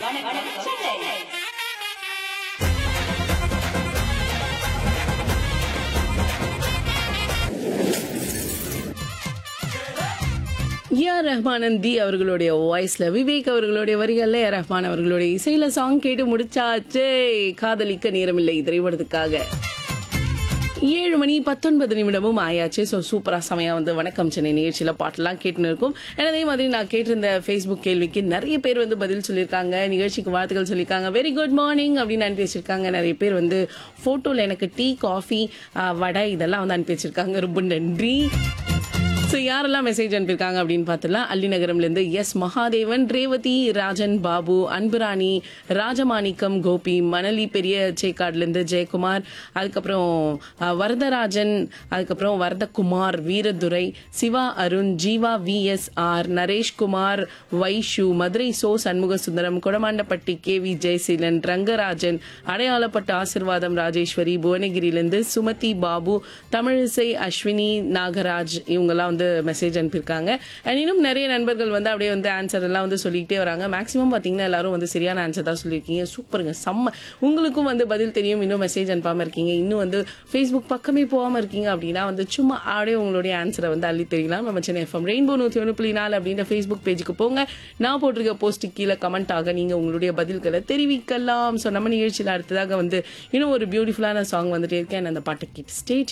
வணக்கம் Chennai A R ரஹ்மானன் தி அவர்களுடைய வாய்ஸ்ல விவேக் அவர்களுடைய வரிகள்ல ஏ ஆர் ரஹ்மான் அவர்களுடைய இசையில சாங் கேட்டு முடிச்சாச்சே காதலிக்க நேரமில்லை திரைப்படத்துக்காக ஏழு மணி பத்தொன்பது நிமிடமும் ஆயாச்சு ஸோ சூப்பரா செமையா வந்து வணக்கம் சென்னை நிகழ்ச்சியில பாட்டெல்லாம் கேட்டுன்னு இருக்கும் And அதே மாதிரி நான் கேட்டிருந்த ஃபேஸ்புக் கேள்விக்கு நிறைய பேர் வந்து பதில் சொல்லியிருக்காங்க நிகழ்ச்சிக்கு வாழ்த்துக்கள் சொல்லியிருக்காங்க வெரி குட் மார்னிங் அப்படின்னு அனுப்பி வச்சிருக்காங்க நிறைய பேர் வந்து போட்டோல எனக்கு டீ காஃபி வடை இதெல்லாம் வந்து அனுப்பி வச்சிருக்காங்க ரொம்ப நன்றி ஸோ யாரெல்லாம் மெசேஜ் அனுப்பியிருக்காங்க அப்படின்னு பார்த்துலாம் அள்ளிநகரம்லேருந்து எஸ் மகாதேவன் ரேவதி ராஜன் பாபு அன்புராணி ராஜமாணிக்கம் கோபி மணலி பெரிய சேக்காட்லேருந்து ஜெயக்குமார் அதுக்கப்புறம் அஹ், வரதராஜன் அதுக்கப்புறம் வரதகுமார் வீரதுரை சிவா அருண் ஜீவா விஎஸ்ஆர் நரேஷ்குமார் வைஷு மதுரை சோ சண்முக சுந்தரம் கொடமாண்டப்பட்டி கே வி ஜெயசீலன் ரங்கராஜன் அடையாளப்பட்ட ஆசிர்வாதம் ராஜேஸ்வரி புவனகிரியிலேருந்து சுமதி பாபு தமிழிசை அஸ்வினி நாகராஜ் இவங்கெல்லாம் வந்து மெசேஜ் அனுப்பியிருக்காங்க அண்ட் இன்னும் நிறைய நண்பர்கள் வந்து அப்படியே வந்து ஆன்சர் எல்லாம் வந்து சொல்லிக்கிட்டே வராங்க மேக்ஸிமம் பார்த்தீங்கன்னா எல்லாரும் வந்து சரியான ஆன்சர் தான் சொல்லியிருக்கீங்க சூப்பருங்க செம்ம உங்களுக்கும் வந்து பதில் தெரியும் இன்னும் மெசேஜ் அனுப்பாமல் இருக்கீங்க இன்னும் வந்து ஃபேஸ்புக் பக்கமே போகாமல் இருக்கீங்க அப்படின்னா வந்து சும்மா அப்படியே உங்களுடைய ஆன்சரை வந்து அள்ளி தெரியலாம் நம்ம சென்னை எஃப்எம் ரெயின்போ நூற்றி ஒன்று புள்ளி நாலு அப்படின்ற ஃபேஸ்புக் பேஜுக்கு போங்க நான் போட்டிருக்க போஸ்ட் கீழே கமெண்ட் ஆக நீங்கள் உங்களுடைய பதில்களை தெரிவிக்கலாம் ஸோ நம்ம நிகழ்ச்சியில் அடுத்ததாக வந்து இன்னும் ஒரு பியூட்டிஃபுல்லான சாங் வந்துட்டே இருக்கேன் அந்த பாட்டை கேட்டு ஸ்டேட்